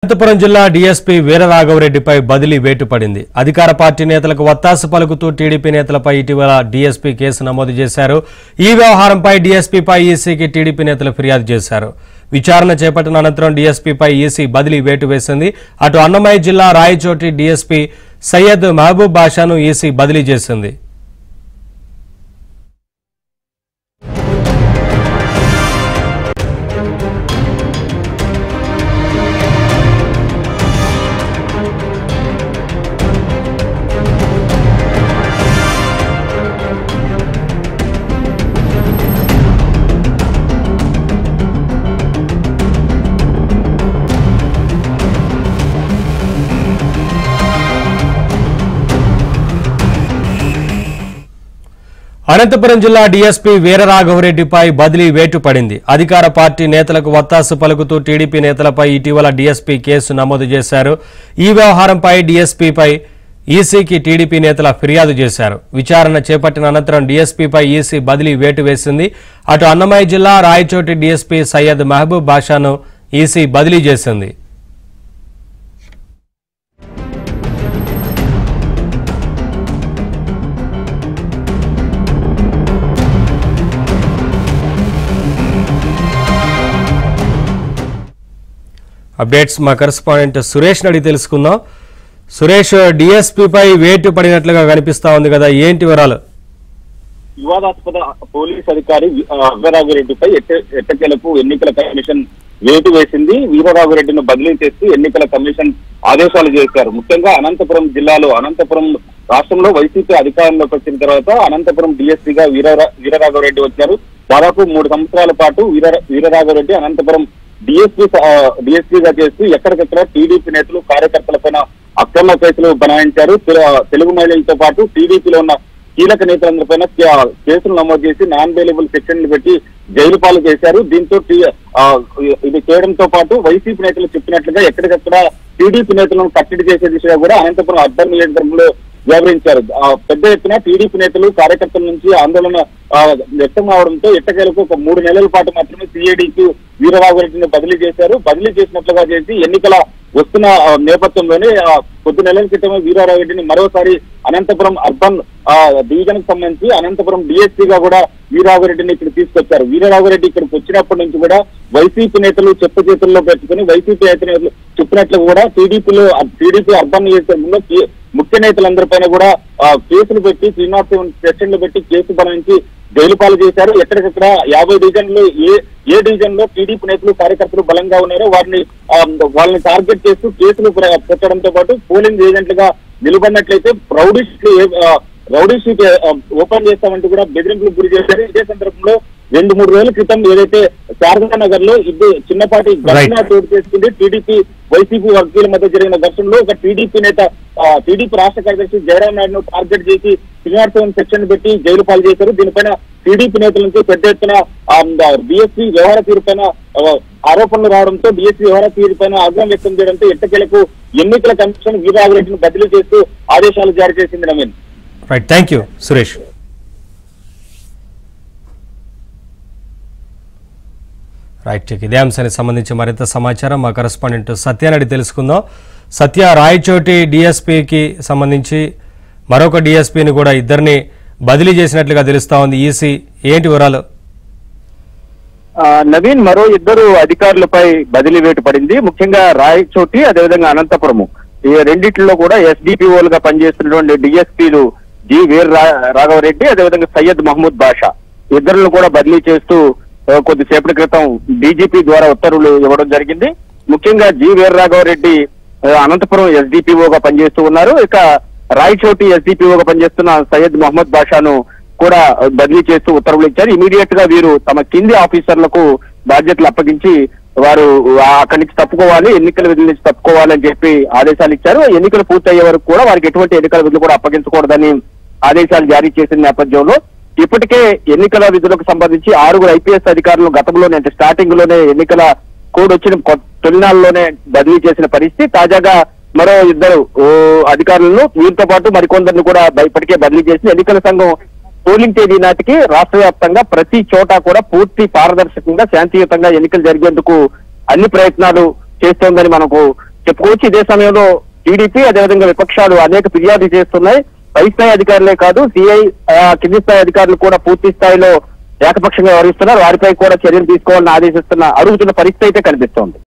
అనంతపురం జిల్లా డీఎస్పీ వీరరాఘవరెడ్డిపై బదిలీ వేటు పడింది అధికార పార్టీ నేతలకు వత్తాసు పలుకుతూ టీడీపీ నేతలపై ఇటీవల డీఎస్పీ కేసు నమోదు చేశారు ఈ వ్యవహారంపై డీఎస్పీపై ఈసీకి టీడీపీ నేతలు ఫిర్యాదు చేశారు విచారణ చేపట్టిన అనంతరం డీఎస్పీపై ఈసీ బదిలీ వేటు వేసింది అటు అన్నమయ్య జిల్లా రాయచోటి డీఎస్పీ సయ్యద్ మహబూబ్ బాషాను ఈసీ బదిలీ చేసింది అనంతపురం జిల్లా డీఎస్పీ వీరరాఘవరెడ్డిపై బదిలీ వేటు పడింది అధికార పార్టీ నేతలకు వత్తాసు పలుకుతూ టీడీపీ నేతలపై ఇటీవల డీఎస్పీ కేసు నమోదు చేశారు ఈ వ్యవహారంపై డీఎస్పీపై ఈసీకి టీడీపీ నేతల ఫిర్యాదు చేశారు విచారణ చేపట్టిన అనంతరం డీఎస్పీపై ఈసీ బదిలీ వేటు వేసింది అటు అన్నమయ్య జిల్లా రాయచోటి డీఎస్పీ సయ్యద్ మహబూబ్ బాషాను ఈసీ బదిలీ చేసింది అప్డేట్స్ మా కరెస్పాండెంట్ సురేష్ అడిగి తెలుసుకుందాం సురేష్ డిఎస్పీపై వేటు పడినట్లుగా కనిపిస్తా ఉంది కదా ఏంటి వివరాలు వివాదాస్పద పోలీస్ అధికారి ఆ, వీరరాఘవరెడ్డిపై ఎట్ట- ఎట్టకేలకు ఎన్నికల కమిషన్ వేటు వేసింది వీరరాఘవరెడ్డిని బదిలీ చేస్తూ ఎన్నికల కమిషన్ ఆదేశాలు చేశారు ముఖ్యంగా అనంతపురం జిల్లాలో అనంతపురం రాష్ట్రంలో వైసీపీ అధికారంలోకి వచ్చిన తర్వాత అనంతపురం డిఎస్పీగా వీర వీరరాఘవరెడ్డి వచ్చారు దాదాపు మూడు సంవత్సరాల పాటు వీర వీరరాఘవరెడ్డి అనంతపురం డిఎస్పీ డిఎస్పీగా చేస్తూ ఎక్కడికెక్కడ టీడీపీ నేతలు కార్యకర్తలపైన అక్రమ కేసులు బనాయించారు తెలు- తెలుగు మహిళలతో పాటు టీడీపీలో ఉన్న కీలక నేతలందరిపైన కే- కేసులు నమోదు చేసి నాన్ బెయిలబుల్ సెక్షన్లు పెట్టి జైలు పాలు చేశారు దీంతో టీ- ఆ, ఇది చేయడంతో పాటు వైసీపీ నేతలు చెప్పినట్లుగా ఎక్కడికక్కడ టీడీపీ నేతలను కట్టడి చేసే దిశగా కూడా అనంతపురం అర్బన్ నియోజకవర్గంలో వ్యవహరించారు ఆ, పెద్ద ఎత్తున టీడీపీ నేతలు కార్యకర్తల నుంచి ఆందోళన ఆ, వ్యక్తం అవడంతో ఎట్టకేలకు ఒక మూడు నెలల పాటు మాత్రమే సిఐడికి వీరరాఘవరెడ్డిని బదిలీ చేశారు బదిలీ చేసినట్లుగా చేసి ఎన్నికల వస్తున్న ఆ, నేపథ్యంలోనే ఆ, కొద్ది నెలల క్రితమే వీరారావురెడ్డిని మరోసారి అనంతపురం అర్బన్ ఆ, డివిజన్ కి సంబంధించి అనంతపురం డిఎస్పీ గా కూడా వీరాఘవరెడ్డిని ఇక్కడ తీసుకొచ్చారు వీరరాఘవరెడ్డి ఇక్కడికి వచ్చినప్పటి నుంచి కూడా వైసీపీ నేతలు చెప్ప చేతుల్లో పెట్టుకుని వైసీపీ నేతలు చెప్పినట్లు కూడా టీడీపీలో టీడీపీ అర్బన్ నియోజకవర్గంలో కీ- ముఖ్య నేతలందరిపైన కూడా ఆ, కేసులు పెట్టి త్రీ నాట్ సెవెన్ సెక్షన్లు పెట్టి కేసు బనాయించి జైలు పాలు చేశారు ఎక్కడికక్కడ యాభై డివిజన్లు ఏ ఏ డివిజన్ లో టీడీపీ నేతలు కార్యకర్తలు బలంగా ఉన్నారో వారిని ఆ, వాళ్ళని టార్గెట్ చేస్తూ కేసులు ప్ర- పెట్టడంతో పాటు పోలింగ్ ఏజెంట్లుగా నిలబడినట్లయితే రౌడీ షీట్లు ఏ- ఆ, రౌడీ షీట్ ఆ, ఓపెన్ చేస్తామంటూ కూడా బెదిరింపులకు గురి చేశారు ఇదే సందర్భంలో రెండు మూడు రోజుల క్రితం ఏదైతే శారదా నగర్ లో ఇద్దరు చిన్నపాటి ఘటన చోటు చేసుకుంది టీడీపీ వైసీపీ వర్గీయుల మధ్య జరిగిన ఘర్షణలో ఒక టీడీపీ నేత ఆ, టీడీపీ రాష్ట్ర కార్యదర్శి జయరాం నాయుడును టార్గెట్ చేసి శ్రీనివాస్ సెవెన్ సెక్షన్ పెట్టి జైలు పాలు చేశారు దీనిపైన టీడీపీ నేతల నుంచి పెద్ద ఎత్తున బీఎస్పీ వ్యవహార తీరుపైన ఆ, ఆరోపణలు రావడంతో బీఎస్పీ వ్యవహార తీరుపైన ఆగ్రహం వ్యక్తం చేయడంతో ఎట్టకేలకు ఎన్నికల కమిషన్ వీరారెడ్డిని బదిలీ చేస్తూ ఆదేశాలు జారీ చేసింది Naveen right thank you Suresh right check ఇదే అంశానికి సంబంధించి మరింత సమాచారం మా కరెస్పాండెంట్ సత్యానడి తెలుసుకుందాం సత్య రాయచోటి డిఎస్పీకి సంబంధించి మరొక డిఎస్పీని కూడా ఇద్దరిని బదిలీ చేసినట్లుగా తెలుస్తా ఉంది ఈసీ ఏంటి వివరాలు ఆ, నవీన్ మరో ఇద్దరు అధికారులపై బదిలీ వేటు పడింది ముఖ్యంగా రాయచోటి అదేవిధంగా అనంతపురము ఈ రెండిట్లో కూడా ఎస్డిపిఓలుగా పనిచేస్తున్నటువంటి డిఎస్పీలు జి వీర్ రా- రాఘవరెడ్డి అదేవిధంగా సయ్యద్ మహమూద్ బాషా ఇద్దరులను కూడా బదిలీ చేస్తూ ఆ, కొద్దిసేపటి క్రితం డీజీపీ ద్వారా ఉత్తర్వులు ఇవ్వడం జరిగింది ముఖ్యంగా జి వీర రాఘవరెడ్డి ఆ, అనంతపురం ఎస్డిపిఓగా పనిచేస్తూ ఉన్నారు ఇక రాయచోటి ఎస్డిపిఓగా పనిచేస్తున్న సయ్యద్ మహమ్మద్ బాషాను కూడా బదిలీ చేస్తూ ఉత్తర్వులు ఇచ్చారు ఇమీడియట్ గా వీరు తమ కింది ఆఫీసర్లకు బాధ్యతలు అప్పగించి వారు ఆ అక్కడి నుంచి తప్పుకోవాలి ఎన్నికల విధుల నుంచి తప్పుకోవాలి అని చెప్పి ఆదేశాలు ఇచ్చారు ఎన్నికలు పూర్తయ్యే వరకు కూడా వారికి ఎటువంటి ఎన్నికల విధులు కూడా అప్పగించకూడదని ఆదేశాలు జారీ చేసిన నేపథ్యంలో ఇప్పటికే ఎన్నికల విధులకు సంబంధించి ఆరుగురు ఐపీఎస్ అధికారులు గతంలోనే అంటే స్టార్టింగ్ లోనే ఎన్నికల కోడ్ వచ్చిన కొ- తొలినాళ్ళలోనే బదిలీ చేసిన పరిస్థితి తాజాగా మరో ఇద్దరు ఓ, అధికారులను వీరితో పాటు మరికొందరిని కూడా బ- ఇప్పటికే బదిలీ చేసి ఎన్నికల సంఘం పోలింగ్ తేదీ నాటికి రాష్ట్ర వ్యాప్తంగా ప్రతి చోట కూడా పూర్తి పారదర్శకంగా శాంతియుతంగా ఎన్నికలు జరిగేందుకు అన్ని ప్రయత్నాలు చేస్తోందని మనకు చెప్పుకోవచ్చు ఇదే సమయంలో టీడీపీ అదేవిధంగా విపక్షాలు అనేక ఫిర్యాదులు చేస్తున్నాయి పై స్థాయి అధికారులే కాదు సిఐ కింది స్థాయి అధికారులు కూడా పూర్తి స్థాయిలో ఏకపక్షంగా వ్యవహరిస్తున్నారు వారిపై కూడా చర్యలు తీసుకోవాలని ఆదేశిస్తున్న అడుగుతున్న పరిస్థితి అయితే కనిపిస్తోంది